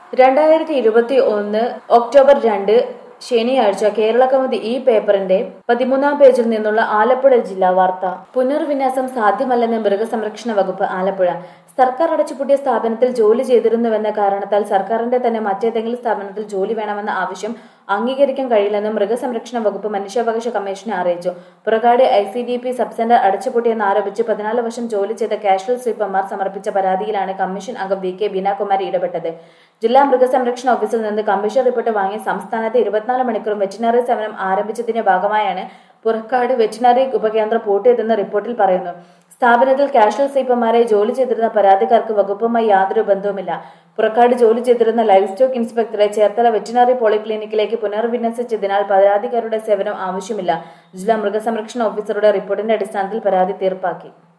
രണ്ടായിരത്തി ഇരുപത്തി ഒന്ന് ഒക്ടോബർ രണ്ട് ശനിയാഴ്ച കേരള കൗമുദി ഈ പേപ്പറിന്റെ പതിമൂന്നാം പേജിൽ നിന്നുള്ള ആലപ്പുഴ ജില്ലാ വാർത്ത പുനർവിന്യാസം സാധ്യമല്ലെന്ന് മൃഗസംരക്ഷണ വകുപ്പ് ആലപ്പുഴ സർക്കാർ അടച്ചുപൂട്ടിയ സ്ഥാപനത്തിൽ ജോലി ചെയ്തിരുന്നുവെന്ന കാരണത്താൽ സർക്കാരിന്റെ തന്നെ മറ്റേതെങ്കിലും സ്ഥാപനത്തിൽ ജോലി വേണമെന്ന ആവശ്യം അംഗീകരിക്കാൻ കഴിയില്ലെന്നും മൃഗസംരക്ഷണ വകുപ്പ് മനുഷ്യാവകാശ കമ്മീഷനെ അറിയിച്ചു Purakkad I C D P sub centre അടച്ചുപൂട്ടിയെന്ന് ആരോപിച്ച് പതിനാല് വർഷം ജോലി ചെയ്ത കാഷ്വൽ സ്വീപ്പർമാർ സമർപ്പിച്ച പരാതിയിലാണ് കമ്മീഷൻ അംഗം വി കെ ബീനാകുമാരി ഇടപെട്ടത് ജില്ലാ മൃഗസംരക്ഷണ ഓഫീസിൽ നിന്ന് കമ്മീഷൻ റിപ്പോർട്ട് വാങ്ങി സംസ്ഥാനത്ത് ഇരുപത്തിനാല് മണിക്കൂറും വെറ്റിനറി സേവനം ആരംഭിച്ചതിന്റെ ഭാഗമായാണ് പുറക്കാട് വെറ്റിനറി ഉപകേന്ദ്രം പൂട്ടിയതെന്ന് റിപ്പോർട്ടിൽ പറയുന്നു സ്ഥാപനത്തിൽ കാഷ്വൽ സ്വീപ്പർമാരെ ജോലി ചെയ്തിരുന്ന പരാതിക്കാർക്ക് വകുപ്പുമായി യാതൊരു ബന്ധവുമില്ല പുറക്കാട് ജോലി ചെയ്തിരുന്ന ലൈഫ് സ്റ്റോക്ക് ഇൻസ്പെക്ടറെ ചേർത്തല വെറ്റിനറി പോളിക്ലിനിക്കിലേക്ക് പുനർവിന്യസിച്ചതിനാൽ പരാതിക്കാരുടെ സേവനം ആവശ്യമില്ല ജില്ലാ മൃഗസംരക്ഷണ ഓഫീസറുടെ റിപ്പോർട്ടിന്റെ അടിസ്ഥാനത്തിൽ പരാതി തീർപ്പാക്കി